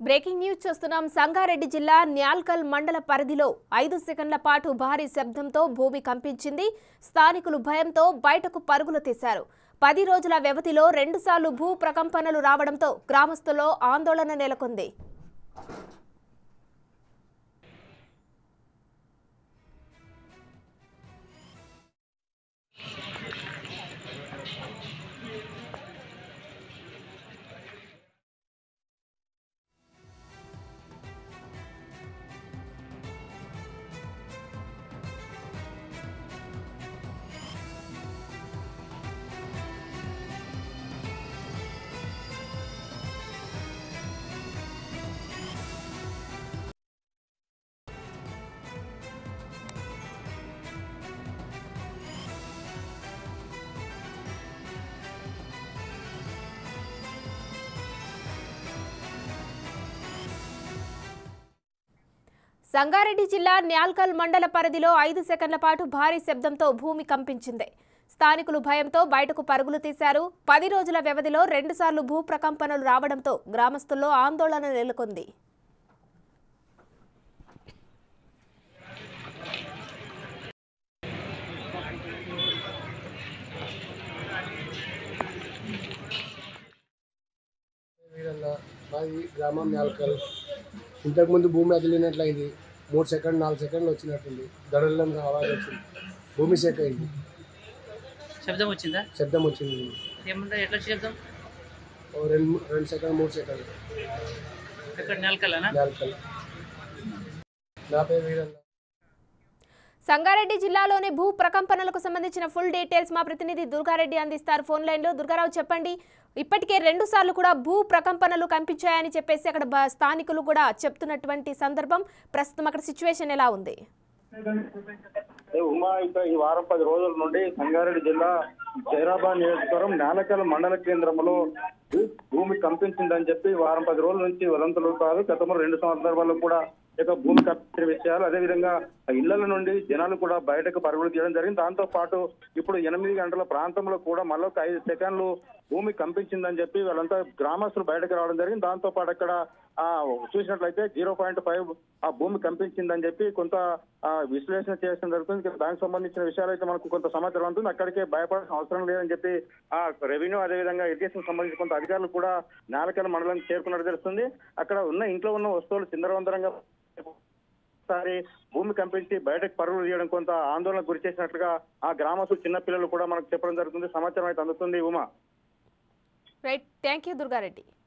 breaking news చూస్తున్నాం సంగారెడ్డి జిల్లా న్యాల్కల్ మండల పరిధిలో ఐదు సెకండ్ల పాటు భారీ శబ్దంతో భూమి కంపించింది స్థానికులు భయంతో బయటకు పరుగులు తీశారు పది రోజుల వ్యవధిలో రెండుసార్లు భూ ప్రకంపనలు రావడంతో గ్రామస్తుల్లో ఆందోళన నెలకొంది సంగారెడ్డి జిల్లా న్యాల్కల్ మండల పరిధిలో ఐదు సెకండ్ల పాటు భారీ శబ్దంతో భూమి కంపించింది స్థానికులు భయంతో బయటకు పరుగులు తీశారు పది రోజుల వ్యవధిలో రెండుసార్లు భూ ప్రకంపనలు రావడంతో గ్రామస్తుల్లో ఆందోళన నెలకొంది వీరన్న మాది గ్రామం నాల్కల్ ఇంతకుముందు భూమి అదిలినట్లయింది మూడు సెకండ్ నాలుగు సెకండ్లు వచ్చినట్టుంది దడల్లం ఆవాజ్ వచ్చింది భూమి షేక్ అయింది శబ్దం వచ్చిందా శబ్దం వచ్చింది ఏముందా ఎట్లా శబ్దం ఓ రెండు రెండు సెకండ్ మూడు సెకండ్లు ఎక్కడ నెలకల్లనా నాల్కల్ నా పేరు వీరన్న సంగారెడ్డి జిల్లాలోని భూ ప్రకంపనలకు సంబంధించిన ఫుల్ డీటెయిల్స్ మా ప్రతినిధి దుర్గారెడ్డి అందిస్తారు ఫోన్ లైన్లో దుర్గారావు చెప్పండి ఇప్పటికే రెండు సార్లు కూడా భూ ప్రకంపనలు కనిపించాయని చెప్పేసి అక్కడ బ- స్థానికులు కూడా చెప్తున్నటువంటి సందర్భం ప్రస్తుతం అక్కడ సిచ్యువేషన్ ఎలా ఉంది ఏ ఉమా ఇంకా ఈ వారం పది రోజుల నుండి సంగారెడ్డి జిల్లా జైరాబాద్ నియోజకవర్గం నాలకల్ మండల కేంద్రంలో భూ- భూమి కంపించిందని చెప్పి వారం పది రోజుల నుంచి వదంతులు కాదు గతంలో రెండు సంవత్సరాల కూడా ఈ యొక్క భూమి కంపించిన విషయాలు అదేవిధంగా ఇళ్ల నుండి జనాలు కూడా బయటకు పరుగులు తీయడం జరిగింది దాంతో పాటు ఇప్పుడు ఎనిమిది గంటల ప్రాంతంలో కూడా మళ్ళీ ఒక ఐదు సెకండ్లు భూమి కంపించిందని చెప్పి వాళ్ళంతా గ్రామస్తులు బయటకు రావడం జరిగింది దాంతో పాటు అక్కడ ఆ చూసినట్లయితే జీరో పాయింట్ ఫైవ్ ఆ భూమి కంపించిందని చెప్పి కొంత ఆ, విశ్లేషణ చేయడం జరుగుతుంది ఇంకా దానికి సంబంధించిన విషయాలు అయితే మనకు కొంత సమాచారం ఉంటుంది అక్కడికే భయపడాల్సిన అవసరం లేదని చెప్పి ఆ రెవెన్యూ అదేవిధంగా ఇరిగేషన్ సంబంధించి కొంత అధికారులు కూడా నాలకల్ మండలం చేరుకున్నట్టు తెలుస్తుంది అక్కడ ఉన్న ఇంట్లో ఉన్న వస్తువులు చిందరవందరంగా ఒకసారి భూమి కంపించి బయటకు పరుగులు తీయడం కొంత ఆందోళనకు గురి చేసినట్లుగా ఆ గ్రామస్తులు చిన్న పిల్లలు కూడా మనకు చెప్పడం జరుగుతుంది సమాచారం అయితే అందుతుంది Uma right thank you Durga Reddy